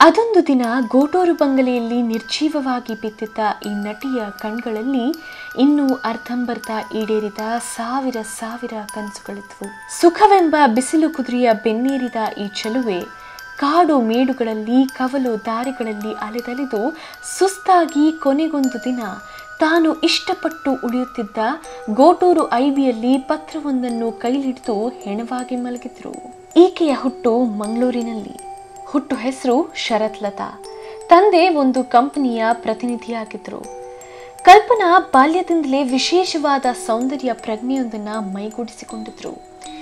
ಅದೊಂದು ದಿನ ಗೋಟೂರು ಬಂಗಲೆಯಲ್ಲಿ ನಿರ್ಜೀವವಾಗಿ ಬಿದ್ದಿದ್ದ ಈ ನಟಿಯ ಕಣ್ಗಳಲ್ಲಿ ಇನ್ನೂ ಅರ್ಧಂಬರ್ಧ ಈಡೇರಿದ ಸಾವಿರ ಸಾವಿರ ಕನಸುಗಳಿದ್ವು ಸುಖವೆಂಬ ಬಿಸಿಲು ಕುದುರೆಯ ಬೆನ್ನೇರಿದ ಈ ಚೆಲುವೆ ಕಾಡು ಮೇಡುಗಳಲ್ಲಿ ಕವಲು ದಾರಿಗಳಲ್ಲಿ ಅಲೆದಲೆದು ಸುಸ್ತಾಗಿ ಕೊನೆಗೊಂದು ದಿನ ತಾನು ಇಷ್ಟಪಟ್ಟು ಉಳಿಯುತ್ತಿದ್ದ ಗೋಟೂರು ಐಬಿಯಲ್ಲಿ ಪತ್ರವೊಂದನ್ನು ಕೈಲಿಡಿದು ಹೆಣವಾಗಿ ಮಲಗಿದ್ರು ಈಕೆಯ ಹುಟ್ಟು ಮಂಗಳೂರಿನಲ್ಲಿ ಹುಟ್ಟು ಹೆಸರು ಶರತ್ ಲತಾ ತಂದೆ ಒಂದು ಕಂಪನಿಯ ಪ್ರತಿನಿಧಿಯಾಗಿದ್ದರು ಕಲ್ಪನಾ ಬಾಲ್ಯದಿಂದಲೇ ವಿಶೇಷವಾದ ಸೌಂದರ್ಯ ಪ್ರಜ್ಞೆಯೊಂದನ್ನು ಮೈಗೂಡಿಸಿಕೊಂಡಿದ್ರು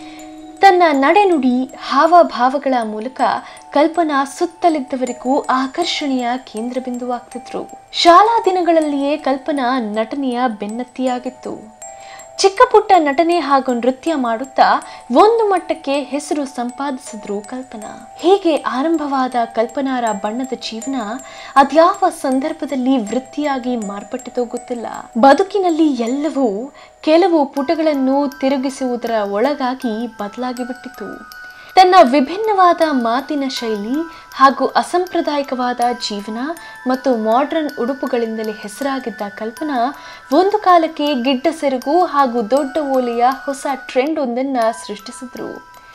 ತನ್ನ ನಡೆನುಡಿ ಹಾವಭಾವಗಳ ಮೂಲಕ ಕಲ್ಪನಾ ಸುತ್ತಲಿದ್ದವರಿಗೂ ಆಕರ್ಷಣೆಯ ಕೇಂದ್ರ ಬಿಂದುವಾಗ್ತಿದ್ರು ಶಾಲಾ ದಿನಗಳಲ್ಲಿಯೇ ಕಲ್ಪನಾ ನಟನೆಯ ಬೆನ್ನತ್ತಿಯಾಗಿತ್ತು ಚಿಕ್ಕ ಪುಟ್ಟ ನಟನೆ ಹಾಗೂ ನೃತ್ಯ ಮಾಡುತ್ತಾ ಒಂದು ಮಟ್ಟಕ್ಕೆ ಹೆಸರು ಸಂಪಾದಿಸಿದ್ರು ಕಲ್ಪನಾ ಹೀಗೆ ಆರಂಭವಾದ ಕಲ್ಪನಾರ ಬಣ್ಣದ ಜೀವನ ಅದ್ಯಾವ ಸಂದರ್ಭದಲ್ಲಿ ವೃತ್ತಿಯಾಗಿ ಮಾರ್ಪಟ್ಟಿತೋ ಗೊತ್ತಿಲ್ಲ ಬದುಕಿನಲ್ಲಿ ಎಲ್ಲವೂ ಕೆಲವು ಪುಟಗಳನ್ನು ತಿರುಗಿಸುವುದರ ಒಳಗಾಗಿ ಬದಲಾಗಿ ಬಿಟ್ಟಿತು ತನ್ನ ವಿಭಿನ್ನವಾದ ಮಾತಿನ ಶೈಲಿ ಹಾಗೂ ಅಸಂಪ್ರದಾಯಿಕವಾದ ಜೀವನ ಮತ್ತು ಮಾಡ್ರನ್ ಉಡುಪುಗಳಿಂದಲೇ ಹೆಸರಾಗಿದ್ದ ಕಲ್ಪನಾ ಒಂದು ಕಾಲಕ್ಕೆ ಗಿಡ್ಡ ಸೆರಗು ಹಾಗೂ ದೊಡ್ಡ ಓಲೆಯ ಹೊಸ ಟ್ರೆಂಡ್ ಒಂದನ್ನು ಸೃಷ್ಟಿಸಿದ್ರು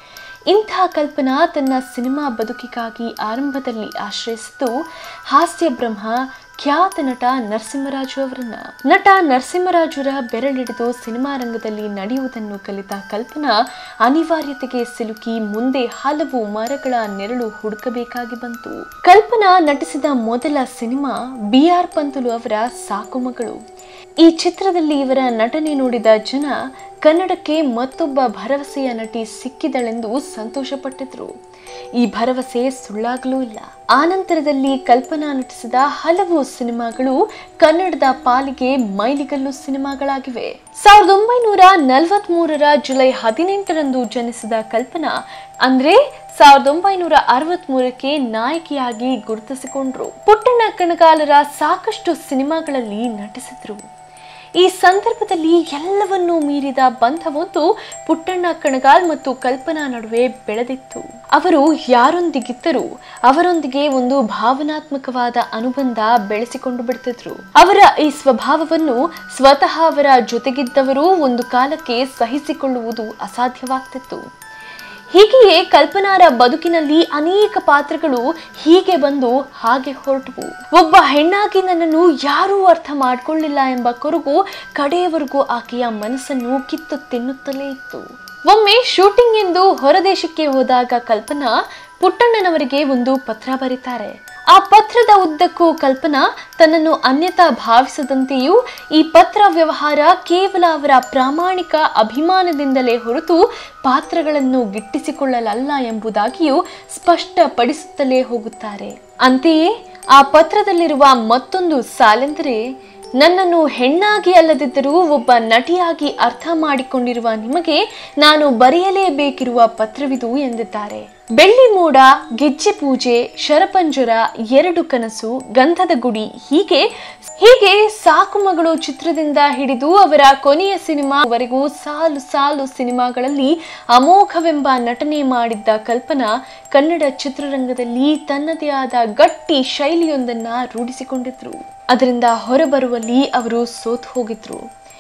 ಇಂಥ ಕಲ್ಪನಾ ತನ್ನ ಸಿನಿಮಾ ಬದುಕಿಗಾಗಿ ಆರಂಭದಲ್ಲಿ ಆಶ್ರಯಿಸಿದ್ದು ಹಾಸ್ಯ ಬ್ರಹ್ಮ ಖ್ಯಾತ ನಟ ನರಸಿಂಹರಾಜು ಅವರನ್ನ ನಟ ನರಸಿಂಹರಾಜುರ ಬೆರಳಿಡಿದು ಸಿನಿಮಾ ರಂಗದಲ್ಲಿ ನಡೆಯುವುದನ್ನು ಕಲಿತ ಕಲ್ಪನಾ ಅನಿವಾರ್ಯತೆಗೆ ಸಿಲುಕಿ ಮುಂದೆ ಹಲವು ಮರಗಳ ನೆರಳು ಹುಡುಕಬೇಕಾಗಿ ಬಂತು ಕಲ್ಪನಾ ನಟಿಸಿದ ಮೊದಲ ಸಿನಿಮಾ ಬಿ ಆರ್ ಪಂತುಲು ಅವರ ಸಾಕು ಮಗಳು ಈ ಚಿತ್ರದಲ್ಲಿ ಇವರ ನಟನೆ ನೋಡಿದ ಜನ ಕನ್ನಡಕ್ಕೆ ಮತ್ತೊಬ್ಬ ಭರವಸೆಯ ನಟಿ ಸಿಕ್ಕಿದಳೆಂದು ಸಂತೋಷಪಟ್ಟಿದ್ರು ಈ ಭರವಸೆ ಸುಳ್ಳಾಗಲೂ ಇಲ್ಲ ಆನಂತರದಲ್ಲಿ ಕಲ್ಪನಾ ನಟಿಸಿದ ಹಲವು ಸಿನಿಮಾಗಳು ಕನ್ನಡದ ಪಾಲಿಗೆ ಮೈಲಿಗಲ್ಲು ಸಿನಿಮಾಗಳಾಗಿವೆ ಸಾವಿರದ ಒಂಬೈನೂರ ನಲವತ್ತ್ ಮೂರರ ಜುಲೈ ಹದಿನೆಂಟರಂದು ಜನಿಸಿದ ಕಲ್ಪನಾ ಅಂದ್ರೆ ಸಾವಿರದ ಒಂಬೈನೂರ ಅರವತ್ತ್ ಮೂರಕ್ಕೆ ನಾಯಕಿಯಾಗಿ ಗುರುತಿಸಿಕೊಂಡ್ರು ಪುಟ್ಟಣ್ಣ ಕಣಗಾಲರ ಸಾಕಷ್ಟು ಸಿನಿಮಾಗಳಲ್ಲಿ ನಟಿಸಿದ್ರು ಈ ಸಂದರ್ಭದಲ್ಲಿ ಎಲ್ಲವನ್ನೂ ಮೀರಿದ ಬಂಧವೊಂದು ಪುಟ್ಟಣ್ಣ ಕಣಗಾಲ್ ಮತ್ತು ಕಲ್ಪನಾ ನಡುವೆ ಬೆಳೆದಿತ್ತು ಅವರು ಯಾರೊಂದಿಗಿದ್ದರೂ ಅವರೊಂದಿಗೆ ಒಂದು ಭಾವನಾತ್ಮಕವಾದ ಅನುಬಂಧ ಬೆಳೆಸಿಕೊಂಡು ಬಿಡ್ತಿದ್ರು ಅವರ ಈ ಸ್ವಭಾವವನ್ನು ಸ್ವತಃ ಅವರ ಜೊತೆಗಿದ್ದವರು ಒಂದು ಕಾಲಕ್ಕೆ ಸಹಿಸಿಕೊಳ್ಳುವುದು ಅಸಾಧ್ಯವಾಗ್ತಿತ್ತು ಹೀಗೆಯೇ ಕಲ್ಪನಾರ ಬದುಕಿನಲ್ಲಿ ಅನೇಕ ಪಾತ್ರಗಳು ಹೀಗೆ ಬಂದು ಹಾಗೆ ಹೊರಟವು ಒಬ್ಬ ಹೆಣ್ಣಾಗಿ ನನ್ನನ್ನು ಯಾರೂ ಅರ್ಥ ಮಾಡ್ಕೊಳ್ಳಿಲ್ಲ ಎಂಬ ಕೊರಗು ಕಡೆಯವರೆಗೂ ಆಕೆಯ ಮನಸ್ಸನ್ನು ಕಿತ್ತು ತಿನ್ನುತ್ತಲೇ ಇತ್ತು ಒಮ್ಮೆ ಶೂಟಿಂಗ್ ಎಂದು ಹೊರದೇಶಕ್ಕೆ ಹೋದಾಗ ಕಲ್ಪನಾ ಪುಟ್ಟಣ್ಣನವರಿಗೆ ಒಂದು ಪತ್ರ ಬರೀತಾರೆ ಆ ಪತ್ರದ ಉದ್ದಕ್ಕೂ ಕಲ್ಪನಾ ತನ್ನನ್ನು ಅನ್ಯತಾ ಭಾವಿಸದಂತೆಯೂ ಈ ಪತ್ರ ವ್ಯವಹಾರ ಕೇವಲ ಅವರ ಪ್ರಾಮಾಣಿಕ ಅಭಿಮಾನದಿಂದಲೇ ಹೊರತು ಪಾತ್ರಗಳನ್ನು ಗಿಟ್ಟಿಸಿಕೊಳ್ಳಲಲ್ಲ ಎಂಬುದಾಗಿಯೂ ಸ್ಪಷ್ಟಪಡಿಸುತ್ತಲೇ ಹೋಗುತ್ತಾರೆ ಅಂತೆಯೇ ಆ ಪತ್ರದಲ್ಲಿರುವ ಮತ್ತೊಂದು ಸಾಲೆಂದರೆ ನನ್ನನ್ನು ಹೆಣ್ಣಾಗಿ ಅಲ್ಲದಿದ್ದರೂ ಒಬ್ಬ ನಟಿಯಾಗಿ ಅರ್ಥ ಮಾಡಿಕೊಂಡಿರುವ ನಿಮಗೆ ನಾನು ಬರೆಯಲೇಬೇಕಿರುವ ಪತ್ರವಿದು ಎಂದಿದ್ದಾರೆ ಬೆಳ್ಳಿ ಮೋಡ ಗೆಜ್ಜೆ ಪೂಜೆ ಶರಪಂಜರ ಎರಡು ಕನಸು ಗಂಧದ ಗುಡಿ ಹೀಗೆ ಹೀಗೆ ಸಾಕು ಮಗಳು ಚಿತ್ರದಿಂದ ಹಿಡಿದು ಅವರ ಕೊನೆಯ ಸಿನಿಮಾವರೆಗೂ ಸಾಲು ಸಾಲು ಸಿನಿಮಾಗಳಲ್ಲಿ ಅಮೋಘವೆಂಬ ನಟನೆ ಮಾಡಿದ್ದ ಕಲ್ಪನಾ ಕನ್ನಡ ಚಿತ್ರರಂಗದಲ್ಲಿ ತನ್ನದೇ ಆದ ಗಟ್ಟಿ ಶೈಲಿಯೊಂದನ್ನ ರೂಢಿಸಿಕೊಂಡಿದ್ರು ಅದರಿಂದ ಹೊರಬರುವಲ್ಲಿ ಅವರು ಸೋತು ಹೋಗಿದ್ರು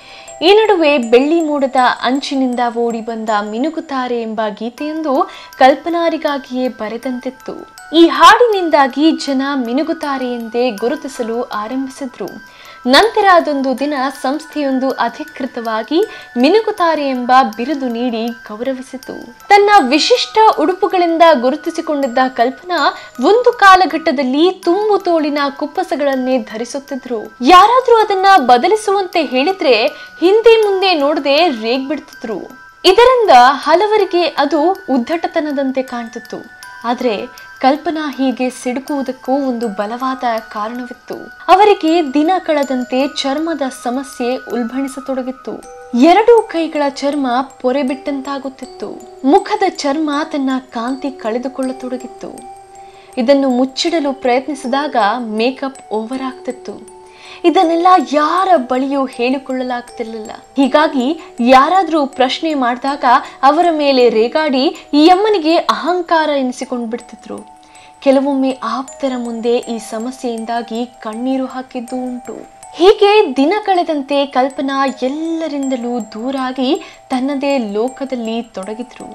ಈ ನಡುವೆ ಬೆಳ್ಳಿ ಮೋಡದ ಅಂಚಿನಿಂದ ಓಡಿ ಬಂದ ಮಿನುಗುತ್ತಾರೆ ಎಂಬ ಗೀತೆಯೊಂದು ಕಲ್ಪನಾರಿಗಾಗಿಯೇ ಬರೆದಂತಿತ್ತು ಈ ಹಾಡಿನಿಂದಾಗಿ ಜನ ಮಿನುಗುತ್ತಾರೆ ಎಂದೇ ಗುರುತಿಸಲು ಆರಂಭಿಸಿದ್ರು ನಂತರ ಅದೊಂದು ದಿನ ಸಂಸ್ಥೆಯೊಂದು ಅಧಿಕೃತವಾಗಿ ಮಿನುಗುತ್ತಾರೆ ಎಂಬ ಬಿರುದು ನೀಡಿ ಗೌರವಿಸಿತು ತನ್ನ ವಿಶಿಷ್ಟ ಉಡುಪುಗಳಿಂದ ಗುರುತಿಸಿಕೊಂಡಿದ್ದ ಕಲ್ಪನಾ ಒಂದು ಕಾಲಘಟ್ಟದಲ್ಲಿ ತುಂಬು ತೋಳಿನ ಕುಪ್ಪಸಗಳನ್ನೇ ಧರಿಸುತ್ತಿದ್ರು ಯಾರಾದ್ರೂ ಅದನ್ನ ಬದಲಿಸುವಂತೆ ಹೇಳಿದ್ರೆ ಹಿಂದೆ ಮುಂದೆ ನೋಡದೆ ರೇಗ್ ಬಿಡ್ತಿದ್ರು ಇದರಿಂದ ಹಲವರಿಗೆ ಅದು ಉದ್ದಟತನದಂತೆ ಕಾಣ್ತಿತ್ತು ಆದ್ರೆ ಕಲ್ಪನಾ ಹೀಗೆ ಸಿಡುಕುವುದಕ್ಕೂ ಒಂದು ಬಲವಾದ ಕಾರಣವಿತ್ತು ಅವರಿಗೆ ದಿನ ಕಳೆದಂತೆ ಚರ್ಮದ ಸಮಸ್ಯೆ ಉಲ್ಬಣಿಸತೊಡಗಿತ್ತು ಎರಡೂ ಕೈಗಳ ಚರ್ಮ ಪೊರೆ ಬಿಟ್ಟಂತಾಗುತ್ತಿತ್ತು ಮುಖದ ಚರ್ಮ ತನ್ನ ಕಾಂತಿ ಕಳೆದುಕೊಳ್ಳತೊಡಗಿತ್ತು ಇದನ್ನು ಮುಚ್ಚಿಡಲು ಪ್ರಯತ್ನಿಸಿದಾಗ ಮೇಕಪ್ ಓವರ್ ಆಗ್ತಿತ್ತು ಇದನ್ನೆಲ್ಲ ಯಾರ ಬಳಿಯೂ ಹೇಳಿಕೊಳ್ಳಲಾಗ್ತಿರ್ಲಿಲ್ಲ ಹೀಗಾಗಿ ಯಾರಾದ್ರೂ ಪ್ರಶ್ನೆ ಮಾಡಿದಾಗ ಅವರ ಮೇಲೆ ರೇಗಾಡಿ ಈ ಅಮ್ಮನಿಗೆ ಅಹಂಕಾರ ಎನಿಸಿಕೊಂಡು ಬಿಡ್ತಿದ್ರು ಕೆಲವೊಮ್ಮೆ ಆಪ್ತರ ಮುಂದೆ ಈ ಸಮಸ್ಯೆಯಿಂದಾಗಿ ಕಣ್ಣೀರು ಹಾಕಿದ್ದು ಉಂಟು ಹೀಗೆ ದಿನ ಕಳೆದಂತೆ ಕಲ್ಪನಾ ಎಲ್ಲರಿಂದಲೂ ದೂರಾಗಿ ತನ್ನದೇ ಲೋಕದಲ್ಲಿ ತೊಡಗಿದ್ರು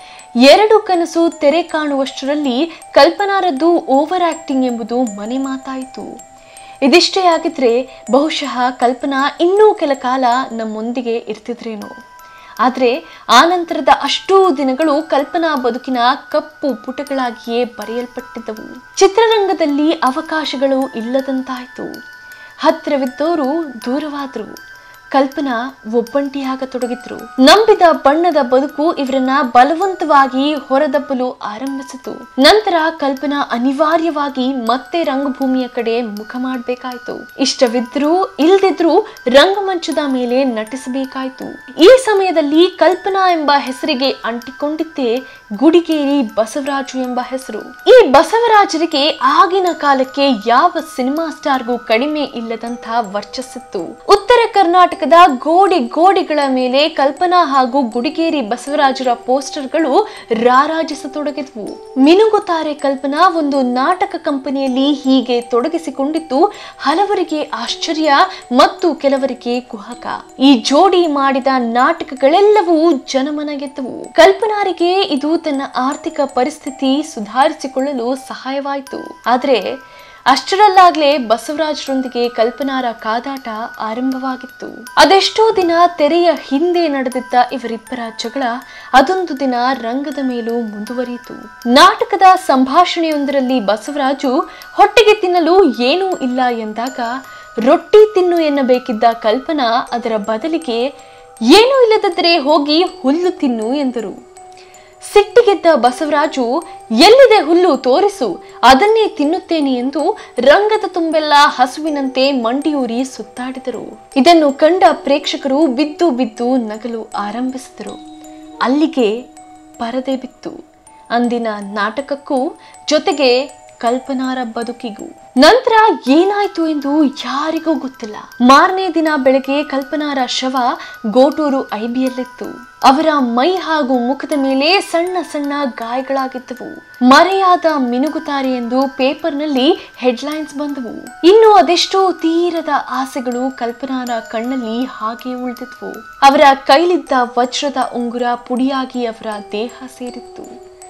ಎರಡು ಕನಸು ತೆರೆ ಕಾಣುವಷ್ಟರಲ್ಲಿ ಕಲ್ಪನಾರದ್ದು ಓವರ್ ಆಕ್ಟಿಂಗ್ ಎಂಬುದು ಮನೆ ಮಾತಾಯಿತು ಇದಿಷ್ಟೇ ಆಗಿದ್ರೆ ಬಹುಶಃ ಕಲ್ಪನಾ ಇನ್ನೂ ಕೆಲ ಕಾಲ ನಮ್ಮೊಂದಿಗೆ ಇರ್ತಿದ್ರೇನೋ ಆದರೆ ಆನಂತರದ ಅಷ್ಟೂ ದಿನಗಳು ಕಲ್ಪನಾ ಬದುಕಿನ ಕಪ್ಪು ಪುಟಗಳಾಗಿಯೇ ಬರೆಯಲ್ಪಟ್ಟಿದ್ದವು ಚಿತ್ರರಂಗದಲ್ಲಿ ಅವಕಾಶಗಳು ಇಲ್ಲದಂತಾಯಿತು ಹತ್ತಿರವಿದ್ದವರು ದೂರವಾದರು ಕಲ್ಪನಾ ಒಬ್ಬಂಟಿಯಾಗತೊಡಗಿದ್ರು ನಂಬಿದ ಬಣ್ಣದ ಬದುಕು ಇವರನ್ನ ಬಲವಂತವಾಗಿ ಹೊರದಬ್ಬಲು ಆರಂಭಿಸಿತು ನಂತರ ಕಲ್ಪನಾ ಅನಿವಾರ್ಯವಾಗಿ ಮತ್ತೆ ರಂಗಭೂಮಿಯ ಕಡೆ ಮುಖ ಮಾಡಬೇಕಾಯ್ತು ಇಷ್ಟವಿದ್ರೂ ಇಲ್ದಿದ್ರೂ ರಂಗಮಂಚದ ಮೇಲೆ ನಟಿಸಬೇಕಾಯ್ತು ಈ ಸಮಯದಲ್ಲಿ ಕಲ್ಪನಾ ಎಂಬ ಹೆಸರಿಗೆ ಅಂಟಿಕೊಂಡಿದ್ದೇ ಗುಡಿಗೇರಿ ಬಸವರಾಜು ಎಂಬ ಹೆಸರು ಈ ಬಸವರಾಜರಿಗೆ ಆಗಿನ ಕಾಲಕ್ಕೆ ಯಾವ ಸಿನಿಮಾ ಸ್ಟಾರ್ಗೂ ಕಡಿಮೆ ಇಲ್ಲದಂತ ವರ್ಚಸ್ಸಿತ್ತು ಉತ್ತರ ಕರ್ನಾಟಕದ ಗೋಡೆ ಗೋಡೆಗಳ ಮೇಲೆ ಕಲ್ಪನಾ ಹಾಗೂ ಗುಡಿಗೇರಿ ಬಸವರಾಜರ ಪೋಸ್ಟರ್ಗಳು ರಾರಾಜಿಸತೊಡಗಿದ್ವು ಮಿನುಗುತ್ತಾರೆ ಕಲ್ಪನಾ ಒಂದು ನಾಟಕ ಕಂಪನಿಯಲ್ಲಿ ಹೀಗೆ ತೊಡಗಿಸಿಕೊಂಡಿದ್ದು ಹಲವರಿಗೆ ಆಶ್ಚರ್ಯ ಮತ್ತು ಕೆಲವರಿಗೆ ಕುಹಕ ಈ ಜೋಡಿ ಮಾಡಿದ ನಾಟಕಗಳೆಲ್ಲವೂ ಜನಮನ ಗೆದ್ದವು ಕಲ್ಪನಾರಿಗೆ ಇದು ತನ್ನ ಆರ್ಥಿಕ ಪರಿಸ್ಥಿತಿ ಸುಧಾರಿಸಿಕೊಳ್ಳಲು ಸಹಾಯವಾಯಿತು ಆದರೆ ಅಷ್ಟರಲ್ಲಾಗ್ಲೇ ಬಸವರಾಜರೊಂದಿಗೆ ಕಲ್ಪನಾರ ಕಾದಾಟ ಆರಂಭವಾಗಿತ್ತು ಅದೆಷ್ಟೋ ದಿನ ತೆರೆಯ ಹಿಂದೆ ನಡೆದಿದ್ದ ಇವರಿಬ್ಬರ ಜಗಳ ಅದೊಂದು ದಿನ ರಂಗದ ಮೇಲೂ ಮುಂದುವರಿಯಿತು ನಾಟಕದ ಸಂಭಾಷಣೆಯೊಂದರಲ್ಲಿ ಬಸವರಾಜು ಹೊಟ್ಟೆಗೆ ತಿನ್ನಲು ಏನೂ ಇಲ್ಲ ಎಂದಾಗ ರೊಟ್ಟಿ ತಿನ್ನು ಎನ್ನಬೇಕಿದ್ದ ಕಲ್ಪನಾ ಅದರ ಬದಲಿಗೆ ಏನೂ ಇಲ್ಲದಿದ್ದರೆ ಹೋಗಿ ಹುಲ್ಲು ತಿನ್ನು ಎಂದರು ಸಿಟ್ಟಿಗೆದ್ದ ಬಸವರಾಜು ಎಲ್ಲಿದೆ ಹುಲ್ಲು ತೋರಿಸು ಅದನ್ನೇ ತಿನ್ನುತ್ತೇನೆ ಎಂದು ರಂಗದ ತುಂಬೆಲ್ಲ ಹಸುವಿನಂತೆ ಮಂಡಿಯೂರಿ ಸುತ್ತಾಡಿದರು ಇದನ್ನು ಕಂಡ ಪ್ರೇಕ್ಷಕರು ಬಿದ್ದು ಬಿದ್ದು ನಗಲು ಆರಂಭಿಸಿದರು ಅಲ್ಲಿಗೆ ಪರದೆ ಬಿತ್ತು ಅಂದಿನ ನಾಟಕಕ್ಕೂ ಜೊತೆಗೆ ಕಲ್ಪನಾರ ಬದುಕಿಗೂ ನಂತರ ಏನಾಯ್ತು ಎಂದು ಯಾರಿಗೂ ಗೊತ್ತಿಲ್ಲ ಮಾರನೇ ದಿನ ಬೆಳಗ್ಗೆ ಕಲ್ಪನಾರ ಶವ ಗೋಟೂರು ಐಬಿಯಲ್ಲಿತ್ತು ಅವರ ಮೈ ಹಾಗೂ ಮುಖದ ಮೇಲೆ ಸಣ್ಣ ಸಣ್ಣ ಗಾಯಗಳಾಗಿದ್ದವು ಮರೆಯಾದ ಮಿನುಗುತ್ತಾರೆ ಎಂದು ಪೇಪರ್ನಲ್ಲಿ ಹೆಡ್ಲೈನ್ಸ್ ಬಂದವು ಇನ್ನು ಅದೆಷ್ಟೋ ತೀರದ ಆಸೆಗಳು ಕಲ್ಪನಾರ ಕಣ್ಣಲ್ಲಿ ಹಾಗೆ ಉಳಿದಿದ್ವು ಅವರ ಕೈಲಿದ್ದ ವಜ್ರದ ಉಂಗುರ ಪುಡಿಯಾಗಿ ಅವರ ದೇಹ ಸೇರಿತ್ತು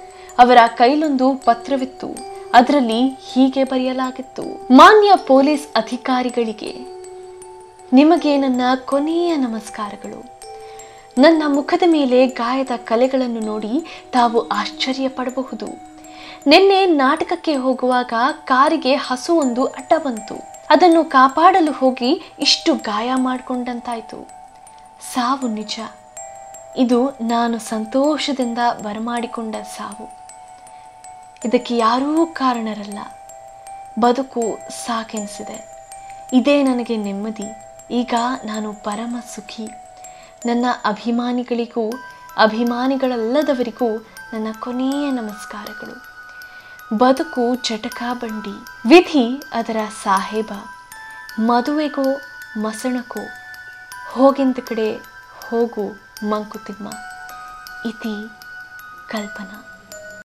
ಅವರ ಕೈಲೊಂದು ಪತ್ರವಿತ್ತು ಅದರಲ್ಲಿ ಹೀಗೆ ಬರೆಯಲಾಗಿತ್ತು ಮಾನ್ಯ ಪೊಲೀಸ್ ಅಧಿಕಾರಿಗಳಿಗೆ ನಿಮಗೆ ನನ್ನ ಕೊನೆಯ ನಮಸ್ಕಾರಗಳು ನನ್ನ ಮುಖದ ಮೇಲೆ ಗಾಯದ ಕಲೆಗಳನ್ನು ನೋಡಿ ತಾವು ಆಶ್ಚರ್ಯ ಪಡಬಹುದು ನಿನ್ನೆ ನಾಟಕಕ್ಕೆ ಹೋಗುವಾಗ ಕಾರಿಗೆ ಹಸು ಒಂದು ಅಡ್ಡ ಬಂತು ಅದನ್ನು ಕಾಪಾಡಲು ಹೋಗಿ ಇಷ್ಟು ಗಾಯ ಮಾಡಿಕೊಂಡಂತಾಯ್ತು ಸಾವು ನಿಜ ಇದು ನಾನು ಸಂತೋಷದಿಂದ ಬರಮಾಡಿಕೊಂಡ ಸಾವು ಇದಕ್ಕೆ ಯಾರೂ ಕಾರಣರಲ್ಲ ಬದುಕು ಸಾಕೆನಿಸಿದೆ ಇದೇ ನನಗೆ ನೆಮ್ಮದಿ ಈಗ ನಾನು ಪರಮ ಸುಖಿ ನನ್ನ ಅಭಿಮಾನಿಗಳಿಗೂ ಅಭಿಮಾನಿಗಳಲ್ಲದವರಿಗೂ ನನ್ನ ಕೊನೆಯ ನಮಸ್ಕಾರಗಳು ಬದುಕು ಜಟಕಾ ಬಂಡಿ ವಿಧಿ ಅದರ ಸಾಹೇಬ ಮದುವೆಗೋ ಮಸಣಕೋ ಹೋಗಿಂದ ಕಡೆ ಹೋಗು ಮಂಕುತಿಮ್ಮ ಇತಿ ಕಲ್ಪನಾ